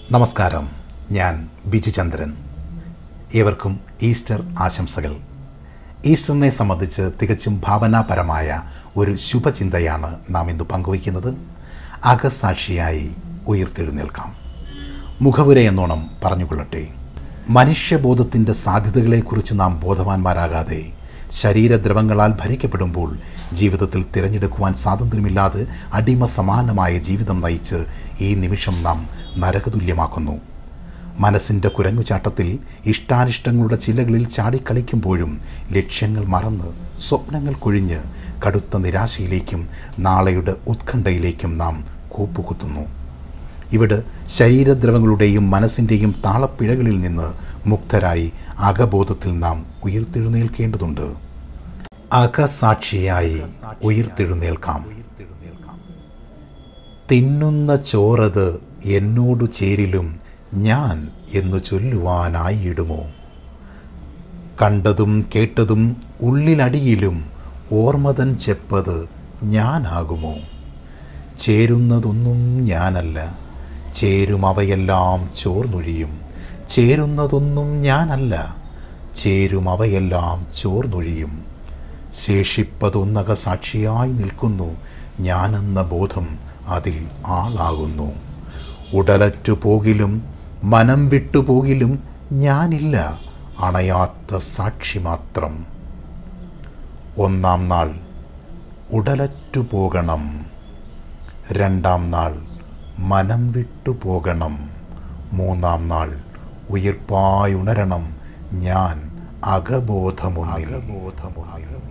നമസ്കാരം ഞാൻ ബിജു ചന്ദ്രൻ ഏവർക്കും ഈസ്റ്റർ ആശംസകൾ ഈസ്റ്ററിനെ സംബന്ധിച്ച് തികച്ചും ഭാവനാപരമായ ഒരു ശുഭചിന്തയാണ് നാം ഇന്ന് പങ്കുവയ്ക്കുന്നത് അകസാക്ഷിയായി ഉയർത്തെഴുന്നേൽക്കാം മുഖവുര എന്നോണം പറഞ്ഞുകൊള്ളട്ടെ മനുഷ്യബോധത്തിൻ്റെ സാധ്യതകളെക്കുറിച്ച് നാം ബോധവാന്മാരാകാതെ ശരീരദ്രവങ്ങളാൽ ഭരിക്കപ്പെടുമ്പോൾ ജീവിതത്തിൽ തിരഞ്ഞെടുക്കുവാൻ സ്വാതന്ത്ര്യമില്ലാതെ അടിമ സമാനമായ ജീവിതം നയിച്ച് ഈ നിമിഷം നാം നരകതുല്യമാക്കുന്നു മനസ്സിൻ്റെ കുരങ്ങുചാട്ടത്തിൽ ഇഷ്ടാനിഷ്ടങ്ങളുടെ ചില്ലകളിൽ ചാടിക്കളിക്കുമ്പോഴും ലക്ഷ്യങ്ങൾ മറന്ന് സ്വപ്നങ്ങൾ കൊഴിഞ്ഞ് കടുത്ത നിരാശയിലേക്കും നാളെയുടെ ഉത്കണ്ഠയിലേക്കും നാം കൂപ്പുകുത്തുന്നു ഇവിടെ ശരീരദ്രവങ്ങളുടെയും മനസ്സിൻ്റെയും താളപ്പിഴകളിൽ നിന്ന് മുക്തരായി അകബോധത്തിൽ നാം ഉയർത്തെഴുന്നേൽക്കേണ്ടതുണ്ട് അകസാക്ഷിയായി ഉയർത്തെഴുന്നേൽക്കാം തിന്നുന്ന ചോറത് എന്നോടു ചേരിലും ഞാൻ എന്നു ചൊല്ലുവാനായിടുമോ കണ്ടതും കേട്ടതും ഉള്ളിലടിയിലും ഓർമ്മതൻ ചെപ്പത് ഞാനാകുമോ ചേരുന്നതൊന്നും ഞാനല്ല ചേരും അവയെല്ലാം ചോർന്നൊഴിയും ചേരുന്നതൊന്നും ഞാനല്ല ചേരും അവയെല്ലാം ചോർന്നൊഴിയും ശേഷിപ്പതൊന്നക സാക്ഷിയായി നിൽക്കുന്നു ഞാനെന്ന ബോധം അതിൽ ആളാകുന്നു ഉടലറ്റു പോകിലും മനം വിട്ടുപോകിലും ഞാനില്ല അണയാത്ത സാക്ഷി മാത്രം ഒന്നാം നാൾ ഉടലറ്റു പോകണം രണ്ടാം നാൾ മനം വിട്ടു പോകണം മൂന്നാം നാൾ ഉയിർപ്പായുണരണം ഞാൻ അകബോധമുന്നിൽ അകബോധമുന്നിൽ